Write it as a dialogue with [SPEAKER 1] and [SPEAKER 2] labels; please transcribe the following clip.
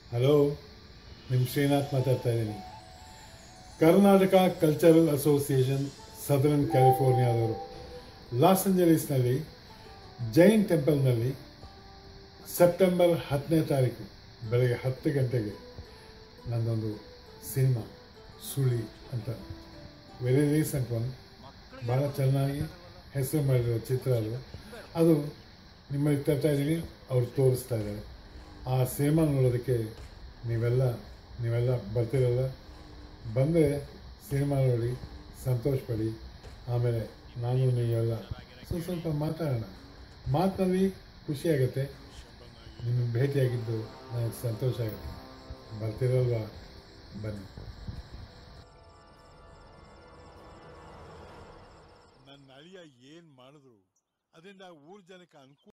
[SPEAKER 1] hello ನಿಮ್ಮ ಶ್ರೀನಾಥ್ ಮಾತಾಡ್ತಾ ಇದ್ದೀನಿ ಕರ್ನಾಟಕ ಕಲ್ಚರಲ್ ಅಸೋಸಿಯೇಷನ್ ಸದರ್ನ್ ಕ್ಯಾಲಿಫೋರ್ನಿಯಾದವರು ಲಾಸ್ ಏಂಜಲೀಸ್ನಲ್ಲಿ ಜೈನ್ ಟೆಂಪಲ್ನಲ್ಲಿ ಸೆಪ್ಟೆಂಬರ್ ಹತ್ತನೇ ತಾರೀಕು ಬೆಳಗ್ಗೆ ಹತ್ತು ಗಂಟೆಗೆ ನನ್ನದೊಂದು ಸಿನಿಮಾ ಸುಳಿ ಅಂತ ವೆರಿ ರೀಸೆಂಟ್ ಒನ್ ಭಾಳ ಚೆನ್ನಾಗಿ ಹೆಸರು ಮಾಡಿರೋ ಚಿತ್ರ ಅದು ಅದು ನಿಮ್ಮಲ್ಲಿ ತರ್ತಾ ಇದ್ದೀನಿ ಅವ್ರು ತೋರಿಸ್ತಾ ಇದ್ದಾರೆ ಆ ಸಿನಿಮಾ ನೋಡೋದಕ್ಕೆ ನೀವೆಲ್ಲ ನೀವೆಲ್ಲ ಬರ್ತಿರಲ್ಲ ಬಂದರೆ ಸಿನಿಮಾ ನೋಡಿ ಸಂತೋಷಪಡಿ ಆಮೇಲೆ ನಾನು ನೀವೆಲ್ಲ ಸ್ವಲ್ಪ ಸ್ವಲ್ಪ ಮಾತಾಡೋಣ ಮಾತಿನಲ್ಲಿ ಖುಷಿಯಾಗತ್ತೆ ನಿಮ್ಮ ಭೇಟಿಯಾಗಿದ್ದು ನನಗೆ ಸಂತೋಷ ಆಗುತ್ತೆ ಬರ್ತಿರಲ್ವಾ ಬನ್ನಿ
[SPEAKER 2] ನನ್ನ ಅಳಿಯ ಏನ್ ಮಾಡಿದ್ರು ಅದರಿಂದ ಊರ್ ಜನಕ್ಕೆ ಅನುಕೂಲ